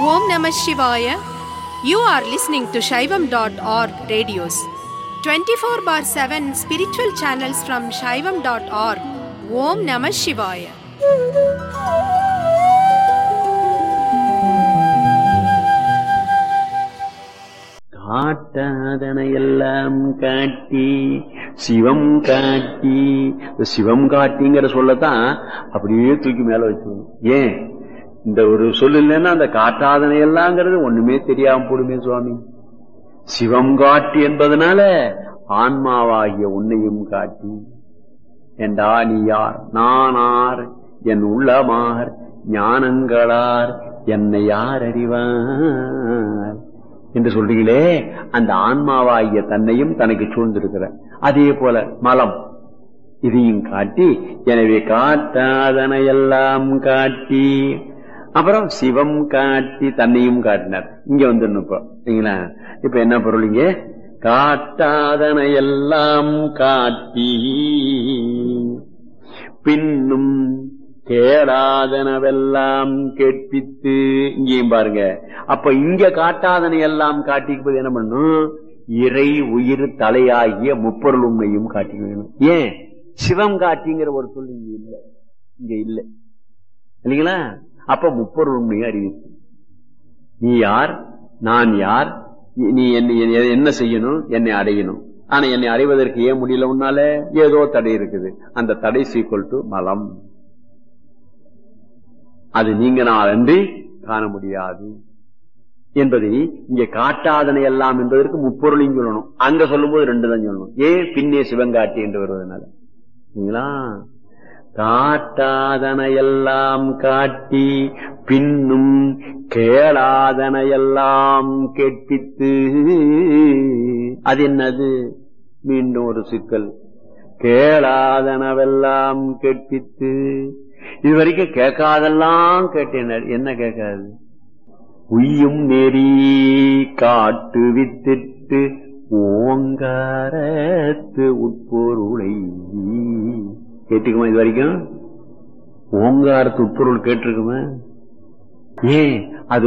Om Namah Shivaya. You are listening to Shaivam.org radios. 24 bar 7 spiritual channels from Shaivam.org. Om Namah Shivaya. காட்டாதன எல்லாம் காட்டி சிவம் காட்டி இந்த சிவம் காட்டிங்கிற சொல்லத்தான் அப்படியே தூக்கி மேல வச்சுக்கணும் ஏன் இந்த ஒரு சொல்லு இல்லைன்னா அந்த காட்டாதனை எல்லாங்கிறது ஒண்ணுமே தெரியாம போடுமே சுவாமி சிவம் காட்டி என்பதனால ஆன்மாவாகிய உன்னையும் காட்டி என்றா நீ யார் நானார் என் உள்ளமார் ஞானங்களார் என்னை யார் அறிவார் என்று சொல்றீங்களே அந்த ஆன்மாவாகிய தன்னையும் தனக்கு சூழ்ந்திருக்கிற அதே போல மலம் இதையும் காட்டி எனவே காட்டாதன எல்லாம் காட்டி அப்புறம் சிவம் காட்டி தன்னையும் காட்டினார் இங்க வந்துடணும் இப்போ சரிங்களா இப்ப என்ன பொருள் இங்க காட்டாதன எல்லாம் காட்டி பின்னும் கேளாதனவெல்லாம் கேட்பித்து இங்கேயும் பாருங்க அப்ப இங்க காட்டாதனை எல்லாம் காட்டிக்கும்போது என்ன பண்ணும் இறை உயிர் தலையாகிய முப்பொருள் உண்மையும் காட்டி வேணும் ஏன் சிவம் காட்டிங்கிற ஒரு சொல் இங்க இல்ல இங்க இல்ல இல்லைங்களா அப்ப முப்பொருள் உண்மையை அறிவித்து நீ யார் நான் யார் நீ என்ன என்ன செய்யணும் என்னை அடையணும் ஆனா என்னை அடைவதற்கு ஏன் முடியல உன்னால ஏதோ தடை இருக்குது அந்த தடை சீக்குவல் டு மலம் அது நீங்க நான் அன்றி காண முடியாது என்பதை இங்க காட்டாதனை எல்லாம் என்பதற்கு முப்பொருளையும் சொல்லணும் அங்க சொல்லும் போது ரெண்டு தான் சொல்லணும் ஏன் பின்னே சிவங்காட்டி என்று வருவதனால சரிங்களா காட்டாதன எல்லாம் காட்டி பின்னும் கேளாதன எல்லாம் கேட்பித்து அது என்னது மீண்டும் ஒரு சிக்கல் கேளாதனவெல்லாம் கேட்பித்து இது வரைக்கும் கேட்காதெல்லாம் கேட்டேன் என்ன கேட்காது உய்யும் நெறி காட்டு வித்திட்டு ஓங்காரத்து உட்பொருளை கேட்டுக்குமா இது வரைக்கும் ஓங்காரத்து உட்பொருள் கேட்டிருக்குமா ஏன் அது